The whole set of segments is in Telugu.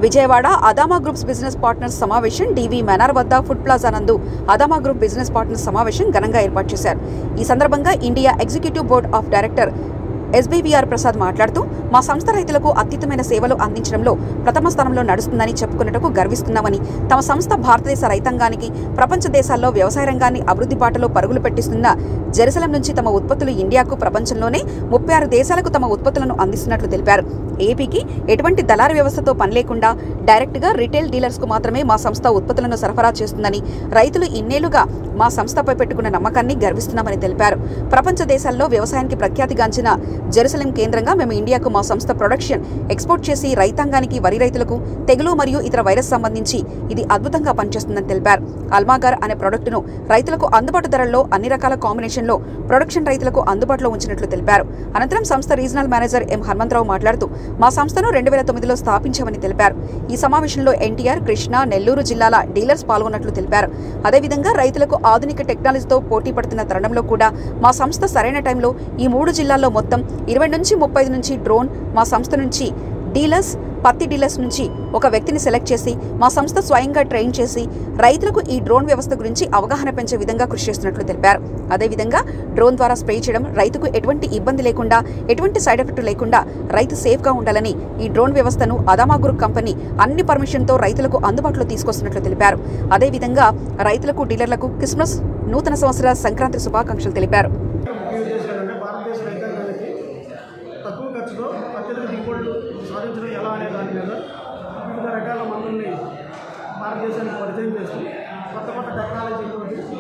Vijayawada Adama groups business partners సమావేశం డివి మెనార్ వద్ద ఫుడ్ ప్లాజా నందు అదామా గ్రూప్ బిజినెస్ పార్ట్నర్స్ సమావేశం ఘనంగా ఏర్పాటు చేశారు ఈ సందర్భంగా India executive board of director SBVR Prasad మాట్లాడుతూ మా సంస్థ రైతులకు అత్యుత్తమైన సేవలు అందించడంలో ప్రథమ స్థానంలో నడుస్తుందని చెప్పుకున్నట్టుకు గర్విస్తున్నామని తమ సంస్థ భారతదేశ రైతాంగానికి ప్రపంచ దేశాల్లో వ్యవసాయ రంగాన్ని అభివృద్ధి బాటలో పరుగులు పెట్టిస్తున్న జెరూసలం నుంచి తమ ఉత్పత్తులు ఇండియాకు ప్రపంచంలోనే ముప్పై ఆరు దేశాలకు తమ ఉత్పత్తులను అందిస్తున్నట్లు తెలిపారు ఏపీకి ఎటువంటి దళారు వ్యవస్థతో పని లేకుండా డైరెక్ట్గా రిటైల్ డీలర్స్కు మాత్రమే మా సంస్థ ఉత్పత్తులను సరఫరా చేస్తుందని రైతులు ఇన్నేళ్లుగా మా సంస్థపై పెట్టుకున్న నమ్మకాన్ని గర్విస్తున్నామని తెలిపారు ప్రపంచ దేశాల్లో వ్యవసాయానికి ప్రఖ్యాతిగాంచిన జెరూసలేం కేంద్రంగా మేము ఇండియాకు మా సంస్థ ప్రొడక్షన్ ఎక్స్పోర్ట్ చేసి రైతాంగానికి వరి రైతులకు తెగులు మరియు ఇతర వైరస్ సంబంధించి ఇది అద్భుతంగా పనిచేస్తుందని తెలిపారు అల్మాగర్ అనే ప్రొడక్టును రైతులకు అందుబాటు ధరల్లో అన్ని రకాల కాంబినేషన్లో ప్రొడక్షన్ రైతులకు అందుబాటులో ఉంచినట్లు తెలిపారు అనంతరం సంస్థ రీజనల్ మేనేజర్ ఎం హనుమంతరావు మాట్లాడుతూ మా సంస్థను రెండు వేల తొమ్మిదిలో స్థాపించామని తెలిపారు ఈ సమావేశంలో ఎన్టీఆర్ కృష్ణా నెల్లూరు జిల్లాల డీలర్స్ పాల్గొన్నట్లు తెలిపారు అదేవిధంగా రైతులకు ఆధునిక టెక్నాలజీతో పోటీ పడుతున్న తరుణంలో కూడా మా సంస్థ సరైన టైంలో ఈ మూడు జిల్లాల్లో మొత్తం ఇరవై నుంచి ముప్పై నుంచి డ్రోన్ మా సంస్థ నుంచి డీలర్స్ పత్తి డీలర్స్ నుంచి ఒక వ్యక్తిని సెలెక్ట్ చేసి మా సంస్థ స్వయంగా ట్రైన్ చేసి రైతులకు ఈ డ్రోన్ వ్యవస్థ గురించి అవగాహన పెంచే విధంగా కృషి చేస్తున్నట్లు తెలిపారు అదేవిధంగా డ్రోన్ ద్వారా స్ప్రే చేయడం రైతుకు ఎటువంటి ఇబ్బంది లేకుండా ఎటువంటి సైడ్ ఎఫెక్ట్ లేకుండా రైతు సేఫ్గా ఉండాలని ఈ డ్రోన్ వ్యవస్థను అదామా గ్రూప్ కంపెనీ అన్ని పర్మిషన్తో రైతులకు అందుబాటులో తీసుకొస్తున్నట్లు తెలిపారు అదేవిధంగా రైతులకు డీలర్లకు క్రిస్మస్ నూతన సంవత్సర సంక్రాంతి శుభాకాంక్షలు తెలిపారు ముఖ్య ఉద్దేశాలు అంటే భారతదేశ రైతాంగానికి తక్కువ ఖర్చుతో అత్యధిక దిగుబడులు సాధించడం ఎలా అనే దాని మీద వివిధ రకాల మందుల్ని భారతదేశానికి పరిచయం చేస్తూ కొత్త కొత్త టెక్నాలజీతో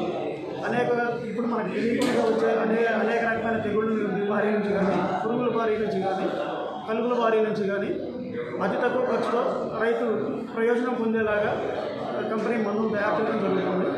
అనేక ఇప్పుడు మనకు తెలియకుండా వచ్చే అనేక అనేక రకమైన తెగుళ్ళ బారి నుంచి కానీ పురుగుల బారి నుంచి కానీ కలుగుల బారి నుంచి కానీ అతి తక్కువ ఖర్చుతో రైతు ప్రయోజనం పొందేలాగా కంపెనీ మందులు తయారు చేయడం జరుగుతుంది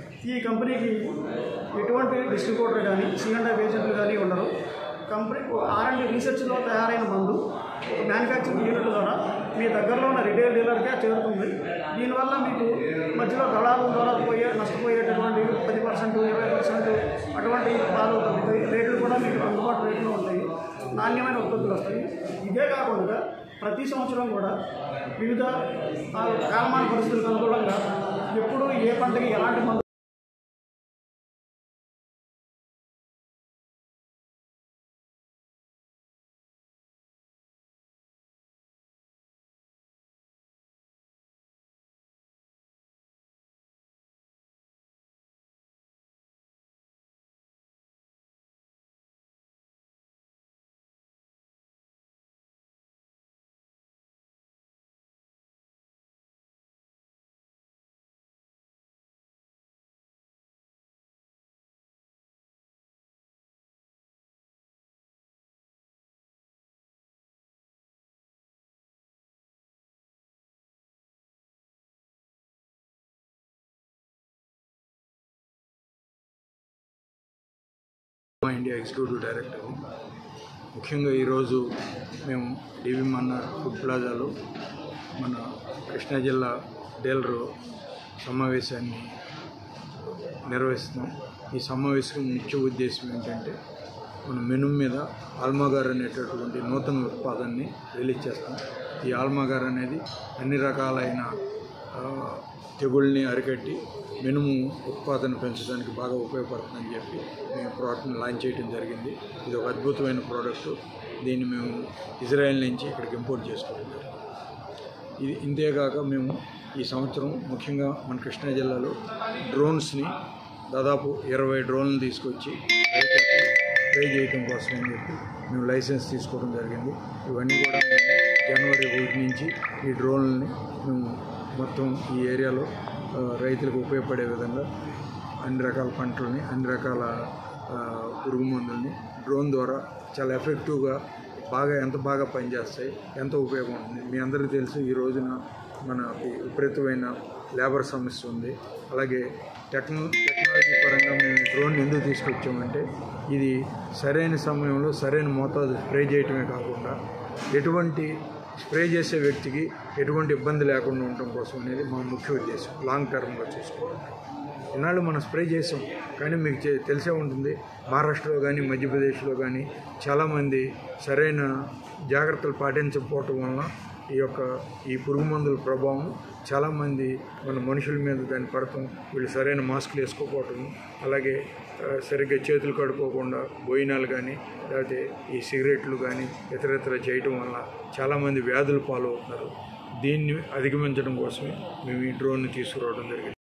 ఈ కంపెనీకి ఎటువంటి డిస్ట్రిబ్యూటర్ కానీ సిఎండ్ఎఫ్ ఏజెంట్లు కానీ ఉండరు కంపెనీ ఆర్ అండ్ రీసెర్చ్లో తయారైన మందు మ్యానుఫ్యాక్చరింగ్ యూనిట్ ద్వారా మీ దగ్గరలో ఉన్న రిటైల్ డీలర్కే చేరుతుంది దీనివల్ల మీకు మధ్యలో దళారుల ద్వారా పోయే నష్టపోయేటటువంటి పది పర్సెంట్ ఇరవై పర్సెంట్ అటువంటి బాధలు తగ్గుతాయి రేట్లు కూడా మీకు అందుబాటు రేట్లో ఉంటాయి నాణ్యమైన ఉత్పత్తులు వస్తాయి ఇదే కాకుండా ప్రతి సంవత్సరం కూడా వివిధ ఆ, కాలమాన పరిస్థితులకు అనుకూలంగా ఎప్పుడు ఏ పంటకి ఎలాంటి మందు మా ఇండియా ఎగ్జిక్యూటివ్ డైరెక్టర్ ముఖ్యంగా ఈరోజు మేము డివి మన్నార్ ఫుడ్ ప్లాజాలో మన కృష్ణా జిల్లా డీలరు సమావేశాన్ని నిర్వహిస్తున్నాం ఈ సమావేశం ముఖ్య ఉద్దేశం ఏంటంటే మన మెను మీద ఆల్మాగార్ అనేటటువంటి నూతన ఉత్పాదనని రిలీజ్ చేస్తాం ఈ ఆల్మాగార్ అనేది అన్ని రకాలైన ఆ, తెగుళ్ళని అరికట్టి మినుము ఉత్పాదన పెంచడానికి బాగా ఉపయోగపడుతుందని చెప్పి మేము ప్రోడక్ట్ని లాంచ్ చేయడం జరిగింది ఇది ఒక అద్భుతమైన ప్రోడక్ట్ దీన్ని మేము ఇజ్రాయెల్ నుంచి ఇక్కడికి ఇంపోర్ట్ చేసుకోవడం జరిగింది ఇది ఇంతేకాక మేము ఈ సంవత్సరం ముఖ్యంగా మన కృష్ణా జిల్లాలో డ్రోన్స్ని దాదాపు ఇరవై డ్రోన్లు తీసుకొచ్చి రైతులకు స్ప్రే చేయడం కోసం అని చెప్పి మేము లైసెన్స్ తీసుకోవడం జరిగింది ఇవన్నీ కూడా మేము జనవరి ఒకటి నుంచి ఈ డ్రోన్లని మేము మొత్తం ఈ ఏరియాలో ఆ, రైతులకు ఉపయోగపడే విధంగా అన్ని రకాల పంటలని అన్ని రకాల ఆ, పురుగు మందుల్ని డ్రోన్ ద్వారా చాలా ఎఫెక్టివ్గా బాగా ఎంత బాగా పనిచేస్తాయి ఎంత ఉపయోగం ఉంటుంది మీ అందరికీ తెలుసు ఈ రోజున మనకి విపరీతమైన లేబర్ సమస్య ఉంది అలాగే టెక్నో టెక్నాలజీ పరంగా మేము ఈ డ్రోన్ ఎందుకు తీసుకొచ్చామంటే ఇది సరైన సమయంలో సరైన మోతాదు స్ప్రే చేయటమే కాకుండా ఎటువంటి స్ప్రే చేసే వ్యక్తికి ఎటువంటి ఇబ్బంది లేకుండా ఉండటం కోసం అనేది మా ముఖ్య ఉద్దేశం లాంగ్ టర్మ్గా చూసుకోవాలి ఇన్నాళ్ళు మనం స్ప్రే చేసాం కానీ మీకు చే- తెలిసే ఉంటుంది మహారాష్ట్రలో కానీ మధ్యప్రదేశ్లో కానీ చాలామంది సరైన జాగ్రత్తలు పాటించకపోవటం వలన ఈ యొక్క ఈ పురుగు మందుల ప్రభావం చాలామంది మన మనుషుల మీద దాన్ని పడటం వీళ్ళు సరైన మాస్కులు వేసుకోకపోవటం అలాగే ఆ, సరిగ్గా చేతులు కడుక్కోకుండా భోజనాలు కానీ లేకపోతే ఈ సిగరెట్లు కానీ ఇతరత్ర చేయటం వల్ల చాలామంది వ్యాధులు పాలవుతున్నారు దీన్ని అధిగమించడం కోసమే మేము ఈ డ్రోన్ని తీసుకురావడం జరిగింది